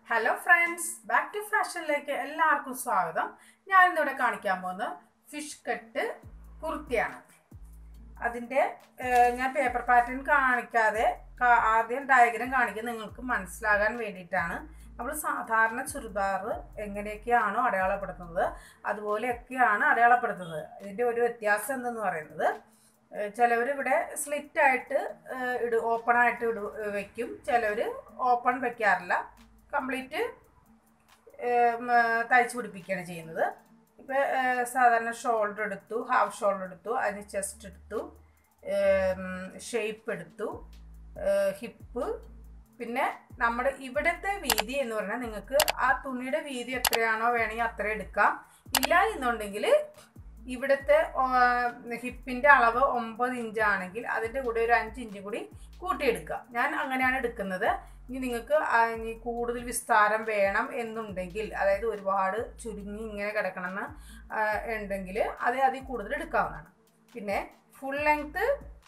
Hello friends back to ഫാഷനിലേക്ക് എല്ലാവർക്കും സ്വാഗതം ഞാൻ ഇന്നിവിടെ കാണിക്കാൻ പോകുന്നത് ഫിഷ് കട്ട് കുർത്തിയാണ് അതിൻ്റെ ഏഹ്, ഞാൻ പേപ്പർ പാറ്റേൺ കാണിക്കാതെ കാ- ആദ്യം ഡയഗ്രം കാണിക്കുന്നത് നിങ്ങൾക്ക് മനസ്സിലാകാൻ വേണ്ടിയിട്ടാണ് നമ്മൾ സാധാരണ ചുരിദാർ എങ്ങനെയൊക്കെയാണോ അടയാളപ്പെടുത്തുന്നത് അതുപോലെയൊക്കെയാണ് അടയാളപ്പെടുത്തുന്നത് ഇതിൻ്റെ ഒരു വ്യത്യാസം എന്തെന്ന് പറയുന്നത് ചിലവർ ഇവിടെ സ്ലിറ്റ് ആയിട്ട് ഏഹ്, ഇട ഓപ്പൺ ആയിട്ട് ഇട വെക്കും ചിലവർ ഓപ്പൺ വെക്കാറില്ല കംപ്ലീറ്റ് തയ്ച്ചു പിടിപ്പിക്കുകയാണ് ചെയ്യുന്നത് ഇപ്പോൾ സാധാരണ ഷോൾഡർ എടുത്തു ഹാഫ് ഷോൾഡർ എടുത്തു അതിന് ചെസ്റ്റ് എടുത്തു ഷേപ്പ് എടുത്തു ഹിപ്പ് പിന്നെ നമ്മുടെ ഇവിടുത്തെ വീതി എന്ന് പറഞ്ഞാൽ നിങ്ങൾക്ക് ആ തുണിയുടെ വീതി എത്രയാണോ വേണമെങ്കിൽ അത്ര എടുക്കാം ഇല്ല എന്നുണ്ടെങ്കിൽ ഇവിടുത്തെ ഹിപ്പിൻ്റെ അളവ് ഒമ്പത് ഇഞ്ചാണെങ്കിൽ അതിൻ്റെ കൂടെ ഒരു അഞ്ച് ഇഞ്ച് കൂടി കൂട്ടിയെടുക്കുക ഞാൻ അങ്ങനെയാണ് എടുക്കുന്നത് ഇനി നിങ്ങൾക്ക് ആ ഇനി കൂടുതൽ വിസ്താരം വേണം എന്നുണ്ടെങ്കിൽ അതായത് ഒരുപാട് ചുരുങ്ങി ഇങ്ങനെ കിടക്കണമെന്ന് ആ, ഉണ്ടെങ്കിൽ അത് അതിൽ കൂടുതൽ എടുക്കാവുന്നതാണ് പിന്നെ ഫുൾ ലെങ്ത്ത്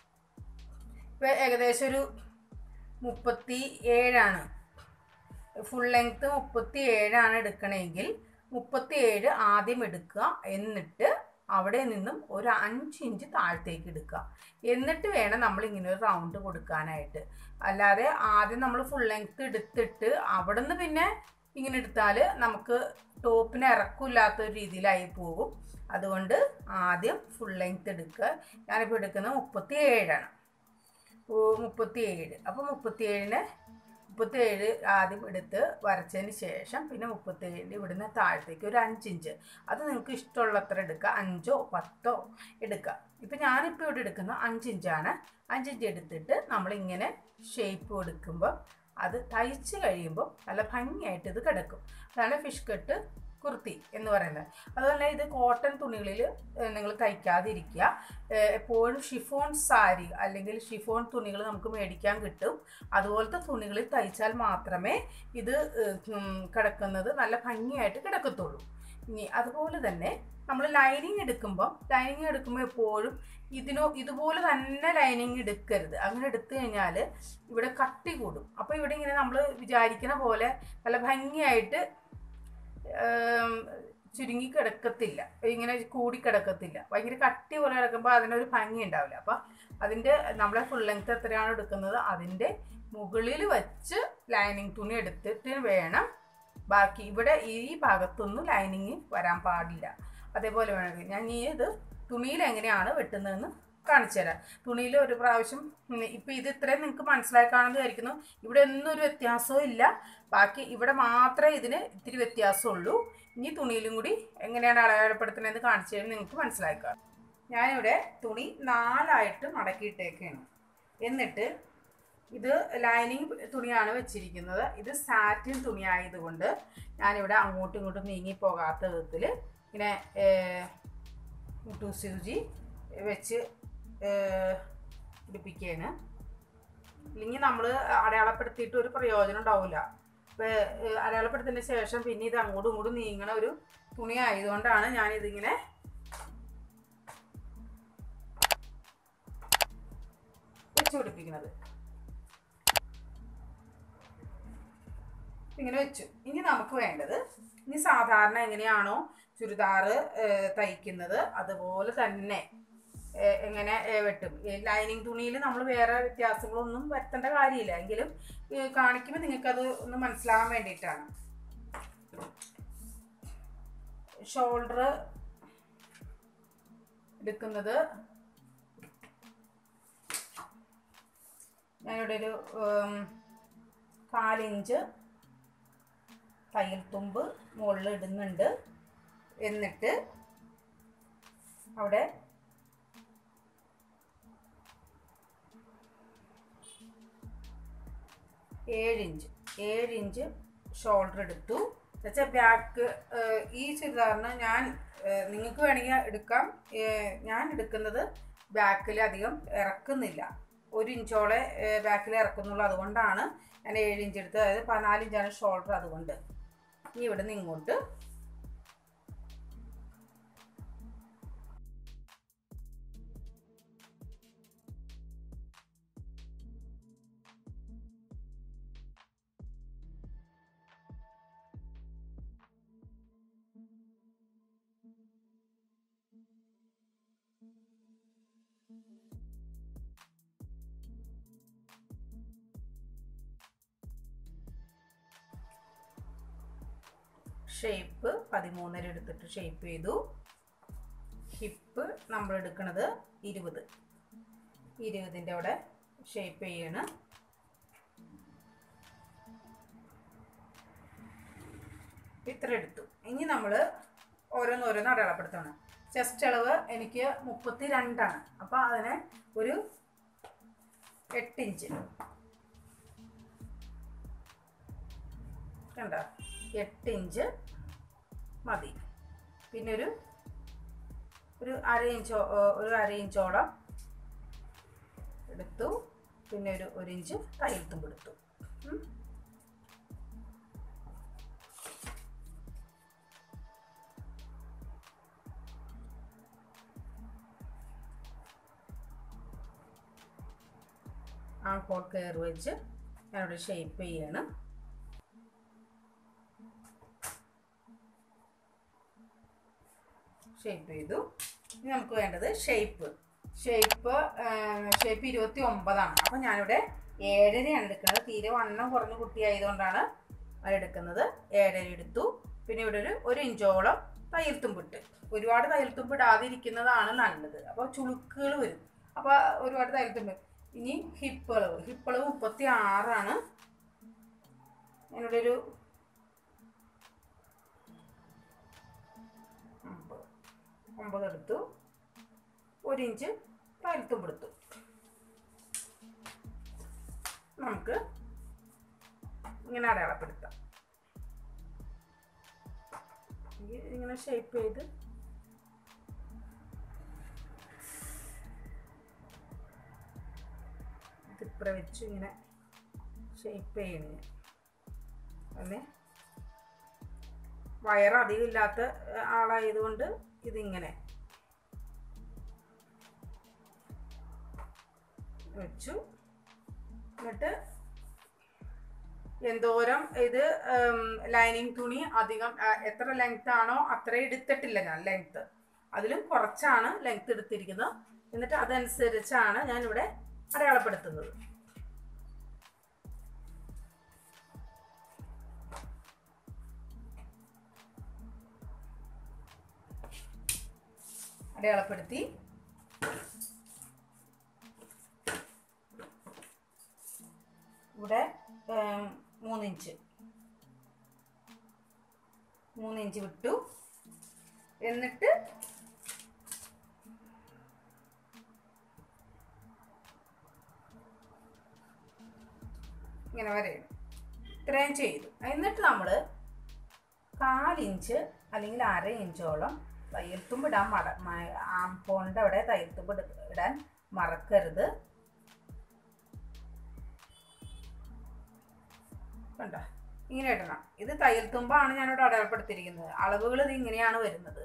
ഏകദേശം ഒരു മുപ്പത്തി ഏഴാണ് ഫുൾ ലെങ്ത്ത് മുപ്പത്തി ഏഴാണ് എടുക്കണമെങ്കിൽ മുപ്പത്തി ഏഴ് ആദ്യം എടുക്കുക എന്നിട്ട് അവിടെ നിന്നും ഒരു അഞ്ച് ഇഞ്ച് താഴത്തേക്ക് എടുക്കുക എന്നിട്ട് വേണം നമ്മൾ ഇങ്ങനെ ഒരു റൗണ്ട് കൊടുക്കാനായിട്ട് അല്ലാതെ ആദ്യം നമ്മൾ ഫുൾ ലെങ്ത്ത് എടുത്തിട്ട് അവിടെ നിന്ന് പിന്നെ ഇങ്ങനെ എടുത്താൽ നമുക്ക് ടോപ്പിന് ഇറക്കമില്ലാത്ത ഒരു രീതിയിലായി പോകും അതുകൊണ്ട് ആദ്യം ഫുൾ ലെങ്ത്ത് എടുക്കുക ഞാനിപ്പോൾ എടുക്കുന്നത് മുപ്പത്തി ഏഴാണ് മുപ്പത്തി ഏഴ് അപ്പോൾ മുപ്പത്തി ഏഴിന് മുപ്പത്തി ഏഴ് ആദ്യം എടുത്ത് വരച്ചതിന് ശേഷം പിന്നെ മുപ്പത്തി ഏഴിൻ്റെ ഇവിടുന്ന് താഴത്തേക്ക് ഒരു അഞ്ചിഞ്ച് അത് നിങ്ങൾക്ക് ഇഷ്ടമുള്ളത്ര എടുക്കുക അഞ്ചോ പത്തോ എടുക്കുക ഇപ്പം ഞാനിപ്പോൾ ഇവിടെ എടുക്കുന്ന അഞ്ചിഞ്ചാണ് അഞ്ചിഞ്ച് എടുത്തിട്ട് നമ്മളിങ്ങനെ ഷേപ്പ് കൊടുക്കുമ്പോൾ അത് തയ്ച്ച് കഴിയുമ്പോൾ നല്ല ഭംഗിയായിട്ട് ഇത് കിടക്കും അതാണ് ഫിഷ് കട്ട് കുർത്തി എന്ന് പറയുന്നത് അതുപോലെ ഇത് കോട്ടൺ തുണികളിൽ നിങ്ങൾ തയ്ക്കാതിരിക്കുക ഏഹ് എപ്പോഴും ഷിഫോൺ സാരി അല്ലെങ്കിൽ ഷിഫോൺ തുണികൾ നമുക്ക് മേടിക്കാൻ കിട്ടും അതുപോലത്തെ തുണികളിൽ തയ്ച്ചാൽ മാത്രമേ ഇത് ഏഹ് ഉം കിടക്കുന്നത് നല്ല ഭംഗിയായിട്ട് കിടക്കത്തുള്ളൂ ഇനി അതുപോലെ തന്നെ നമ്മൾ ലൈനിങ് എടുക്കുമ്പോൾ ലൈനിങ് എടുക്കുമ്പോൾ എപ്പോഴും ഇതിനോ ഇതുപോലെ തന്നെ ലൈനിങ് എടുക്കരുത് അങ്ങനെ എടുത്തു കഴിഞ്ഞാൽ ഇവിടെ കട്ടി കൂടും അപ്പോൾ ഇവിടെ ഇങ്ങനെ നമ്മൾ വിചാരിക്കുന്ന പോലെ നല്ല ഭംഗിയായിട്ട് ഏം, ചുരുങ്ങി കിടക്കത്തില്ല ഇങ്ങനെ കൂടി കിടക്കത്തില്ല ഭയങ്കര കട്ടി പോലെ കിടക്കുമ്പോൾ അതിനൊരു ഭംഗി ഉണ്ടാവില്ല അപ്പം അതിൻ്റെ നമ്മളെ ഫുൾ ലെങ്ത് എത്രയാണോ എടുക്കുന്നത് അതിൻ്റെ മുകളിൽ വെച്ച് ലൈനിങ് തുണി എടുത്തിട്ട് വേണം ബാക്കി ഇവിടെ ഈ ഭാഗത്തൊന്നും ലൈനിങ് വരാൻ പാടില്ല അതേപോലെ വേണമെങ്കിൽ ഞാൻ ഈ ഇത് തുണിയിൽ എങ്ങനെയാണ് വെട്ടുന്നതെന്ന് കാണിച്ചു തരാം തുണിയിൽ ഒരു പ്രാവശ്യം ഉം, ഇപ്പം ഇത് ഇത്രയും നിങ്ങൾക്ക് മനസ്സിലായി കാണുമെന്ന് വിചാരിക്കുന്നു ഇവിടെ ഒന്നും ഒരു വ്യത്യാസവും ഇല്ല ബാക്കി ഇവിടെ മാത്രമേ ഇതിന് ഇത്തിരി വ്യത്യാസമുള്ളൂ ഇനി തുണിയിലും കൂടി എങ്ങനെയാണ് അടയാളപ്പെടുത്തുന്നതെന്ന് കാണിച്ചു കഴിഞ്ഞാൽ നിങ്ങൾക്ക് മനസ്സിലാക്കാം ഞാനിവിടെ തുണി നാലായിട്ട് മടക്കിയിട്ടേക്കാണ് എന്നിട്ട് ഇത് ലൈനിങ് തുണിയാണ് വെച്ചിരിക്കുന്നത് ഇത് സാറ്റിൻ തുണി ആയതുകൊണ്ട് ഞാനിവിടെ അങ്ങോട്ടും ഇങ്ങോട്ടും നീങ്ങി പോകാത്ത വിധത്തിൽ ഇങ്ങനെ മുട്ടു സൂചി വെച്ച് ഏഹ്, പിടിപ്പിക്കുകയാണ് ഇല്ലെങ്കിൽ നമ്മൾ അടയാളപ്പെടുത്തിയിട്ട് ഒരു പ്രയോജനം ഉണ്ടാവില്ല ഇപ്പോൾ അടയാളപ്പെടുത്തിയതിന് ശേഷം പിന്നെ ഇത് അങ്ങോട്ടും ഇങ്ങോട്ടും നീങ്ങണ ഒരു തുണി ആയതുകൊണ്ടാണ് ഞാനിതിങ്ങനെ വെച്ച് പിടിപ്പിക്കുന്നത് ഇങ്ങനെ വെച്ചു ഇനി നമുക്ക് വേണ്ടത് ഇനി സാധാരണ എങ്ങനെയാണോ ചുരിദാർ തയ്ക്കുന്നത് അതുപോലെ തന്നെ ഏഹ്, എങ്ങനെ ഏഹ്, വെട്ടും ലൈനിങ് തുണിയിൽ നമ്മൾ വേറെ വ്യത്യാസങ്ങളൊന്നും വരുത്തേണ്ട കാര്യമില്ല എങ്കിലും ഏഹ്, കാണിക്കുമ്പോൾ നിങ്ങൾക്കത് ഒന്ന് മനസ്സിലാകാൻ വേണ്ടിയിട്ടാണ് ഷോൾഡർ എടുക്കുന്നത് ഞാനിവിടെ ഒരു ഉം, കാലിഞ്ച് തയ്യൽ തുമ്പ് മുകളിൽ ഇടുന്നുണ്ട് എന്നിട്ട് അവിടെ ഏഴിഞ്ച് ഏഴിഞ്ച് ഷോൾഡർ എടുത്തു എന്നുവെച്ചാൽ ബാക്ക് ഈ ചുരിദാറിന് ഞാൻ ഏഹ്, നിങ്ങൾക്ക് വേണമെങ്കിൽ എടുക്കാം ഏഹ്, ഞാൻ എടുക്കുന്നത് ബാക്കിൽ അധികം ഇറക്കുന്നില്ല ഒരു ഇഞ്ചോളെ ബാക്കിൽ ഇറക്കുന്നുള്ളൂ അതുകൊണ്ടാണ് ഞാൻ ഏഴ് ഇഞ്ച് എടുത്തത് അതായത് പതിനാല് ഇഞ്ചാണ് ഷോൾഡർ അതുകൊണ്ട് ഇനി ഇവിടെ നിന്ന് ഇങ്ങോട്ട് ഷേപ്പ് പതിമൂന്നര എടുത്തിട്ട് ഷേപ്പ് ചെയ്തു ഹിപ്പ് നമ്മൾ എടുക്കുന്നത് ഇരുപത് ഇരുപതിൻ്റെ അവിടെ ഷേപ്പ് ചെയ്യണം ഇത്ര എടുത്തു ഇനി നമ്മൾ ഓരോന്നോരോന്ന് അടയാളപ്പെടുത്തണം ചെസ്റ്റ് അളവ് എനിക്ക് മുപ്പത്തി രണ്ടാണ് അപ്പോൾ അതിനെ ഒരു എട്ടിഞ്ച് കണ്ട എട്ടിഞ്ച് മതി പിന്നെ ഒരു ഒരു അര ഇഞ്ചോ ഒരു അര ഇഞ്ചോളം എടുത്തു പിന്നെ ഒരു ഒരു ഇഞ്ച് തയ്യൽ തുമ്പ് എടുത്തു ഉം. ആ ഹോൾ കെയർ വെച്ച് ഞാനിവിടെ ഷേപ്പ് ചെയ്യണം ഷേപ്പ് ചെയ്തു ഇനി നമുക്ക് വേണ്ടത് ഷേപ്പ് ഷേപ്പ് ഷേപ്പ് ഇരുപത്തി ഒമ്പതാണ് അപ്പം ഞാനിവിടെ ഏഴരയാണ് എടുക്കുന്നത് തീരെ വണ്ണം കുറഞ്ഞ കുട്ടിയായതുകൊണ്ടാണ് അത് എടുക്കുന്നത് ഏഴര എടുത്തു പിന്നെ ഇവിടെ ഒരു ഒരു ഇഞ്ചോളം തയ്യൽ തുമ്പിട്ട് ഒരുപാട് തയ്യൽ തുമ്പ് ഇടാതിരിക്കുന്നതാണ് നല്ലത് അപ്പോൾ ചുളുക്കുകൾ വരും അപ്പോൾ ഒരുപാട് തയ്യൽ തുമ്പ് ഇനി ഹിപ്പ് അളവ് ഹിപ്പ് അളവ് മുപ്പത്തി ആറാണ് ഞാനിവിടെ ഒരു ഒമ്പത് ഒമ്പത് എടുത്തു ഒരു ഇഞ്ച് തയ്യൽത്തും എടുത്തു നമുക്ക് ഇങ്ങനെ അടയാളപ്പെടുത്താം ഇ- ഇങ്ങനെ ഷേപ്പ് ചെയ്ത് ഇതിപ്പുറ വെച്ച് ഇങ്ങനെ ഷേപ്പ് ചെയ്യണ അല്ലേ വയറധികം ഇല്ലാത്ത ഏഹ്, ആളായതുകൊണ്ട് ഇതിങ്ങനെ വെച്ചു എന്നിട്ട് എന്തോരം ഇത് ലൈനിങ് തുണി അധികം ആ, എത്ര ലെങ്ത് ആണോ അത്ര എടുത്തിട്ടില്ല ഞാൻ ലെങ്ത് അതിലും കുറച്ചാണ് ലെങ്ത് എടുത്തിരിക്കുന്നത് എന്നിട്ട് അതനുസരിച്ചാണ് ഞാൻ ഇവിടെ അടയാളപ്പെടുത്തുന്നത് അടയാളപ്പെടുത്തി ഇവിടെ ഏം, മൂന്നിഞ്ച് മൂന്നിഞ്ച് വിട്ടു എന്നിട്ട് ഇങ്ങനെ വരെയാണ് ഇത്രയും ചെയ്തു എന്നിട്ട് നമ്മൾ കാലിഞ്ച് അല്ലെങ്കിൽ അര ഇഞ്ചോളം തയ്യൽത്തുമ്പ് ഇടാൻ മട ആംപോണിൻ്റെ അവിടെ തയ്യൽത്തുമ്പ് ഇട- ഇടാൻ മറക്കരുത് കണ്ട ഇങ്ങനെ ഇടണം ഇത് തയ്യൽ തുമ്പാണ് ഞാനിവിടെ അടയാളപ്പെടുത്തിയിരിക്കുന്നത് അളവുകൾ ഇത് ഇങ്ങനെയാണ് വരുന്നത്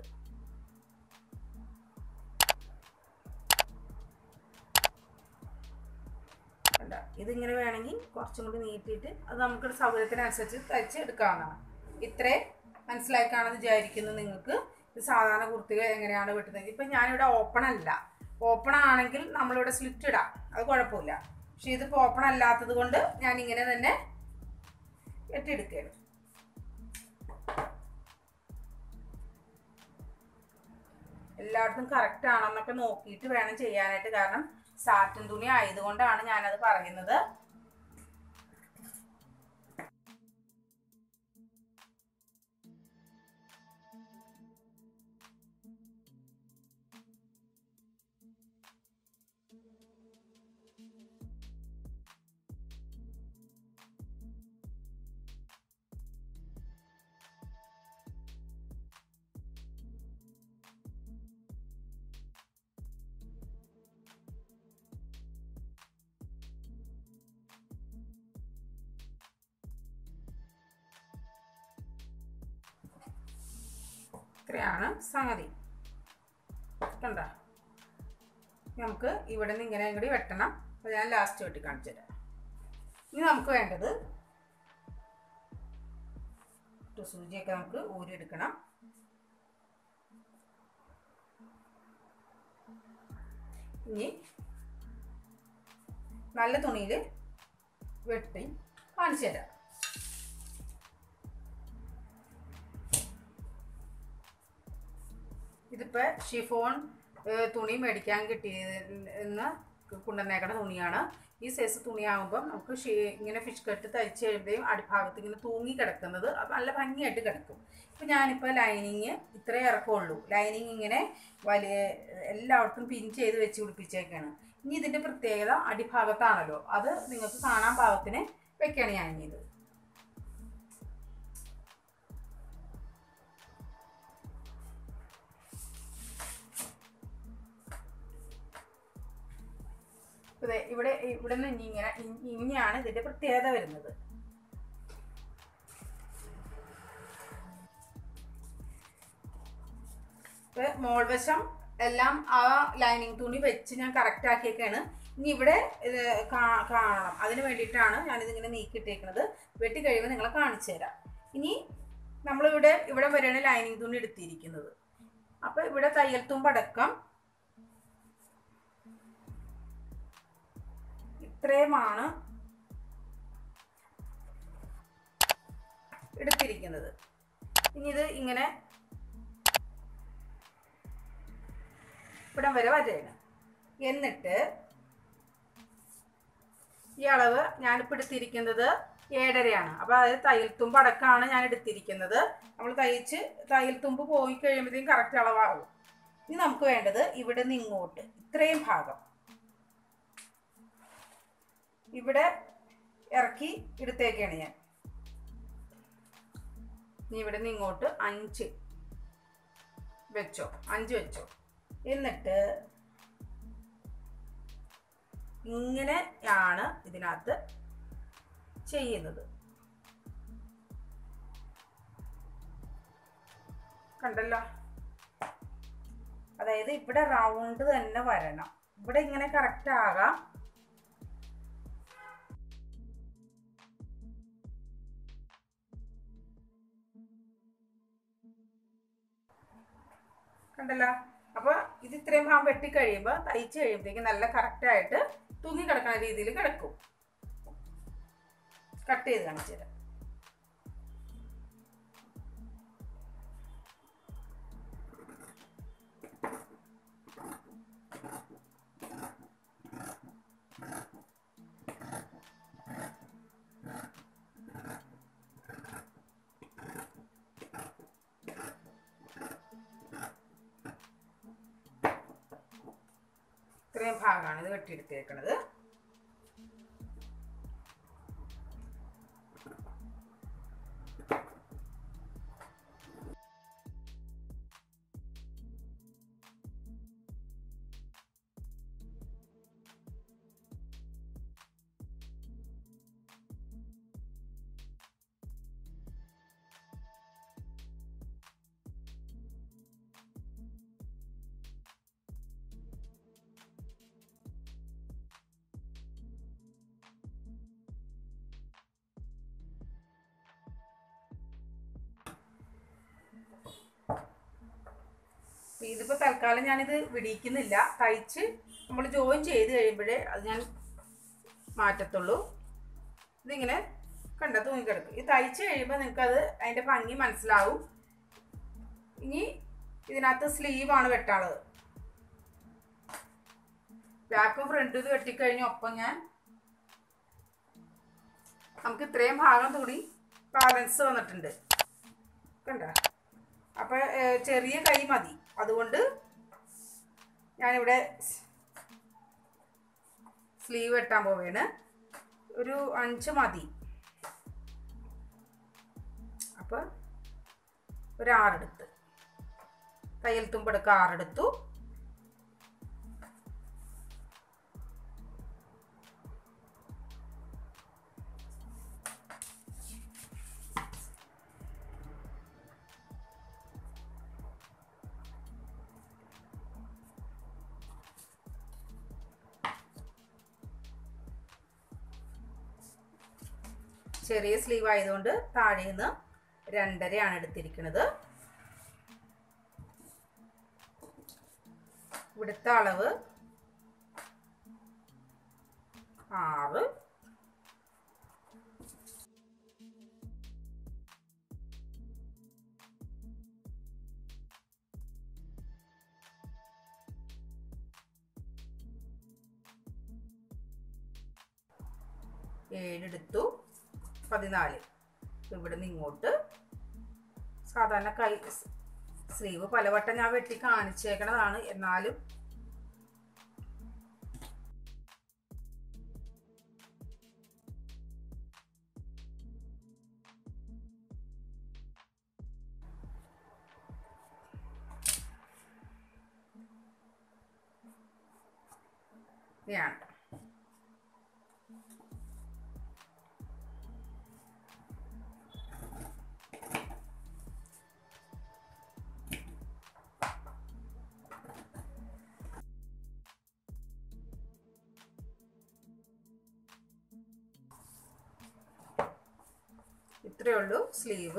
കണ്ട ഇതിങ്ങനെ വേണമെങ്കിൽ കുറച്ചും കൂടി നീട്ടിയിട്ട് അത് നമുക്കൊരു സൗകര്യത്തിനനുസരിച്ച് തയ്ച്ച് എടുക്കാവുന്നതാണ് ഇത്രേ മനസ്സിലായി കാണുമെന്ന് വിചാരിക്കുന്നു നിങ്ങൾക്ക് ഇത് സാധാരണ കുർത്തികൾ എങ്ങനെയാണ് വെട്ടുന്നത് ഇപ്പം ഞാനിവിടെ ഓപ്പൺ അല്ല ഓപ്പൺ ആണെങ്കിൽ നമ്മളിവിടെ സ്ലിറ്റ് ഇടാം അത് കുഴപ്പമില്ല പക്ഷെ ഇതിപ്പോൾ ഓപ്പൺ അല്ലാത്തത് കൊണ്ട് ഞാൻ ഇങ്ങനെ തന്നെ വെട്ടിയെടുക്കുകയാണ് എല്ലായിടത്തും കറക്റ്റ് ആണെന്നൊക്കെ നോക്കിയിട്ട് വേണം ചെയ്യാനായിട്ട് കാരണം സാറ്റിൻ തുണി ആയതുകൊണ്ടാണ് ഞാനത് പറയുന്നത് ഇത്രയാണ് സംഗതി കണ്ട നമുക്ക് ഇവിടെ നിന്ന് ഇങ്ങനെ കൂടി വെട്ടണം അപ്പോൾ ഞാൻ ലാസ്റ്റ് വെട്ടി കാണിച്ചു തരാം ഇനി നമുക്ക് വേണ്ടത് ഒരു സൂചിയൊക്കെ നമുക്ക് ഊരിയെടുക്കണം ഇനി നല്ല തുണിയിൽ വെട്ടി കാണിച്ചു തരാം ഇതിപ്പോൾ ഷിഫോൺ ഏഹ്, തുണി മേടിക്കാൻ കിട്ടിയെന്ന് കൊണ്ടുവന്നേക്കണ തുണിയാണ് ഈ സൈസ് തുണിയാകുമ്പം നമുക്ക് ഷീ ഇങ്ങനെ ഫിഷ് കട്ട് തയ്ച്ച് കഴിയുമ്പോഴേയും അടിഭാഗത്ത് ഇങ്ങനെ തൂങ്ങി കിടക്കുന്നത് അത് നല്ല ഭംഗിയായിട്ട് കിടക്കും ഇപ്പം ഞാനിപ്പോൾ ലൈനിങ് ഇത്രേ ഇറക്കമുള്ളൂ ലൈനിങ് ഇങ്ങനെ വലിയ എല്ലാവർക്കും പിൻ ചെയ്ത് വെച്ച് പിടിപ്പിച്ചേക്കാണ് ഇനി ഇതിൻ്റെ പ്രത്യേകത അടിഭാഗത്താണല്ലോ അത് നിങ്ങൾക്ക് കാണാൻ പാകത്തിന് വെക്കുകയാണ് ഞാൻ ഇനി ഇത് ഇപ്പൊ ദേ ഇവിടെ ഇവിടെ നിന്ന് ഇനി ഇങ്ങനെ ഇ- ഇങ്ങനെയാണ് ഇതിന്റെ പ്രത്യേകത വരുന്നത് ഇപ്പൊ മോൾവശം എല്ലാം ആ ലൈനിങ് തുണി വെച്ച് ഞാൻ കറക്റ്റ് ആക്കിയൊക്കെയാണ് ഇനി ഇവിടെ ഇത് കാ- കാണണം അതിന് വേണ്ടിയിട്ടാണ് ഞാനിതിങ്ങനെ നീക്കിയിട്ടേക്കുന്നത് വെട്ടി കഴിയുമ്പോൾ നിങ്ങളെ കാണിച്ചു തരാം ഇനി നമ്മളിവിടെ ഇവിടെ വരെയാണ് ലൈനിങ് തുണി എടുത്തിരിക്കുന്നത് അപ്പോൾ ഇവിടെ തയ്യൽ തുമ്പടക്കം ഇത്രയുമാണ് എടുത്തിരിക്കുന്നത് ഇനി ഇത് ഇങ്ങനെ ഇവിടം വരെ വരെയാണ് എന്നിട്ട് ഈ അളവ് ഞാനിപ്പോൾ എടുത്തിരിക്കുന്നത് ഏഴരയാണ് അപ്പോൾ അതായത് തയ്യൽ തുമ്പ് അടക്കമാണ് ഞാൻ എടുത്തിരിക്കുന്നത് നമ്മൾ തയ്ച്ച് തയ്യൽ തുമ്പ് പോയി കഴിയുമ്പോഴത്തേക്കും കറക്റ്റ് അളവാകും ഇനി നമുക്ക് വേണ്ടത് ഇവിടെ നിന്ന് ഇങ്ങോട്ട് ഇത്രയും ഭാഗം ഇവിടെ ഇറക്കി എടുത്തേക്കാണ് ഞാൻ ഇനി ഇവിടെ നിന്ന് ഇങ്ങോട്ട് അഞ്ച് വെച്ചോ അഞ്ച് വെച്ചോ എന്നിട്ട് ഇങ്ങനെയാണ് ഇതിനകത്ത് ചെയ്യുന്നത് കണ്ടല്ലോ അതായത് ഇവിടെ റൗണ്ട് തന്നെ വരണം ഇവിടെ ഇങ്ങനെ കറക്റ്റ് ആകാം കണ്ടല്ലോ അപ്പൊ ഇത് ഇത്രയും ഭാഗം വെട്ടി കഴിയുമ്പോൾ തയ്ച്ച് കഴിയുമ്പോഴത്തേക്ക് നല്ല കറക്റ്റ് ആയിട്ട് തൂങ്ങി കിടക്കുന്ന രീതിയിൽ കിടക്കും കട്ട് ചെയ്ത് കാണിച്ചു തരാം ഇത്രയും ഭാഗമാണ് ഇത് വെട്ടിയെടുത്തേക്കണത് അപ്പൊ ഇതിപ്പോ തൽക്കാലം ഞാനിത് വിടിയിക്കുന്നില്ല തയ്ച്ച് നമ്മൾ ജോയിൻ ചെയ്ത് കഴിയുമ്പോഴേ അത് ഞാൻ മാറ്റത്തുള്ളൂ ഇതിങ്ങനെ കണ്ട തൂങ്ങിക്കിടക്കും ഇത് തയ്ച്ച് കഴിയുമ്പോൾ നിങ്ങൾക്കത് അതിൻ്റെ ഭംഗി മനസ്സിലാവും ഇനി ഇതിനകത്ത് സ്ലീവാണ് വെട്ടാനുള്ളത് ബാക്കും ഫ്രണ്ടും ഇത് വെട്ടിക്കഴിഞ്ഞ ഒപ്പം ഞാൻ നമുക്ക് ഇത്രയും ഭാഗം കൂടി ബാലൻസ് വന്നിട്ടുണ്ട് കണ്ട അപ്പോൾ ചെറിയ കൈ മതി അതുകൊണ്ട് ഞാനിവിടെ സ്ലീവ് വെട്ടാൻ പോവുകയാണ് ഒരു അഞ്ച് മതി അപ്പോൾ ഒരു ആറെടുത്ത് തയ്യൽ തുമ്പെടുക്കുക ആറെടുത്തു ചെറിയ സ്ലീവ് ആയതുകൊണ്ട് താഴെ നിന്ന് രണ്ടരയാണ് എടുത്തിരിക്കുന്നത് ഇവിടുത്തെ അളവ് ആറ് ഏഴെടുത്തു പതിനാല് ഇവിടെ നിന്ന് ഇങ്ങോട്ട് സാധാരണ കൈ സ്ലീവ് പലവട്ടം ഞാൻ വെട്ടി കാണിച്ചേക്കണതാണ് എന്നാലും ഇതാണ് ഇത്രയേ ഉള്ളൂ സ്ലീവ്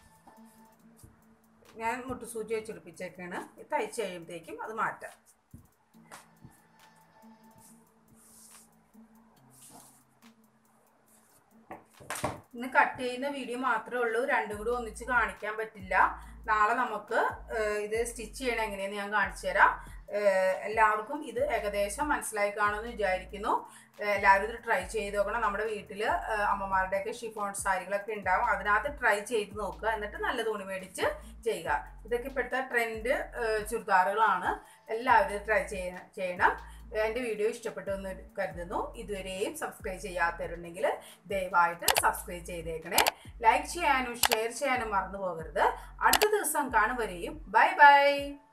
ഞാൻ മുട്ടുസൂചി വെച്ചെടുപ്പിച്ചേക്കാണ് ഇത് തയ്ച്ച് കഴിയുമ്പോഴത്തേക്കും അത് മാറ്റാം ഇന്ന് കട്ട് ചെയ്യുന്ന വീഡിയോ മാത്രമേ ഉള്ളൂ രണ്ടും കൂടി ഒന്നിച്ച് കാണിക്കാൻ പറ്റില്ല നാളെ നമുക്ക് ഏഹ്, ഇത് സ്റ്റിച്ച് ചെയ്യണം എങ്ങനെയെന്ന് ഞാൻ കാണിച്ചു തരാം ഏഹ്, എല്ലാവർക്കും ഇത് ഏകദേശം മനസ്സിലായി കാണുമെന്ന് വിചാരിക്കുന്നു ഏഹ്, എല്ലാവരും ഇത് ട്രൈ ചെയ്ത് നോക്കണം നമ്മുടെ വീട്ടിൽ അമ്മമാരുടെയൊക്കെ ഷിഫോൺ സാരികളൊക്കെ ഉണ്ടാവും അതിനകത്ത് ട്രൈ ചെയ്ത് നോക്കുക എന്നിട്ട് നല്ല തുണി മേടിച്ച് ചെയ്യുക ഇതൊക്കെ ഇപ്പോഴത്തെ ട്രെൻഡ് ചുരിദാറുകളാണ് എല്ലാവരും ട്രൈ ചെയ്യണം ചെയ്യണം എൻ്റെ വീഡിയോ ഇഷ്ടപ്പെട്ടു എന്ന് കരുതുന്നു ഇതുവരെയും സബ്സ്ക്രൈബ് ചെയ്യാത്തവരുണ്ടെങ്കിൽ ദയവായിട്ട് സബ്സ്ക്രൈബ് ചെയ്തേക്കണേ ലൈക്ക് ചെയ്യാനും ഷെയർ ചെയ്യാനും മറന്നു പോകരുത് അടുത്ത ദിവസം കാണും വരെയും ബൈ ബൈ